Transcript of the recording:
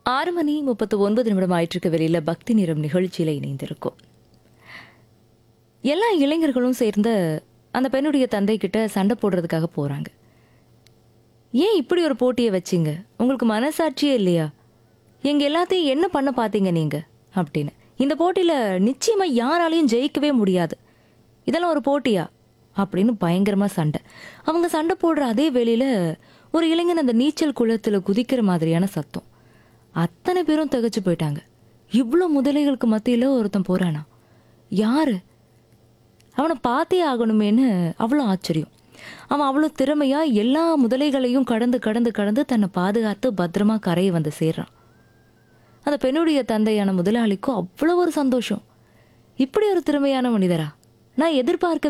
ஆறு மணி முப்பத்து ஒன்பது நிமிடம் ஆயிட்டிருக்க வெளியில பக்தி நிறம் நிகழ்ச்சியில இணைந்திருக்கும் எல்லா இளைஞர்களும் சேர்ந்து அந்த பெண்ணுடைய தந்தை கிட்ட சண்டை போடுறதுக்காக போறாங்க ஏன் இப்படி ஒரு போட்டியை வச்சீங்க உங்களுக்கு மனசாட்சியே இல்லையா எங்க எல்லாத்தையும் என்ன பண்ண பாத்தீங்க நீங்க அப்படின்னு இந்த போட்டியில நிச்சயமா யாராலையும் ஜெயிக்கவே முடியாது இதெல்லாம் ஒரு போட்டியா அப்படின்னு பயங்கரமா சண்டை அவங்க சண்டை போடுற அதே வேளையில ஒரு இளைஞன் அந்த நீச்சல் குளத்துல குதிக்கிற மாதிரியான சத்தம் அத்தனை பேரும் திகைச்சு போயிட்டாங்க இவ்வளோ முதலைகளுக்கு மத்தியில ஒருத்தன் போறானா யாரு அவனை பார்த்தே ஆகணுமேன்னு அவ்வளோ ஆச்சரியம் அவன் அவ்வளோ திறமையா எல்லா முதலைகளையும் கடந்து கடந்து கடந்து தன்னை பாதுகாத்து பத்திரமா கரையை வந்து சேர்றான் அந்த பெண்ணுடைய தந்தையான முதலாளிக்கும் அவ்வளோ ஒரு சந்தோஷம் இப்படி ஒரு திறமையான மனிதரா நான் எதிர்பார்க்கவே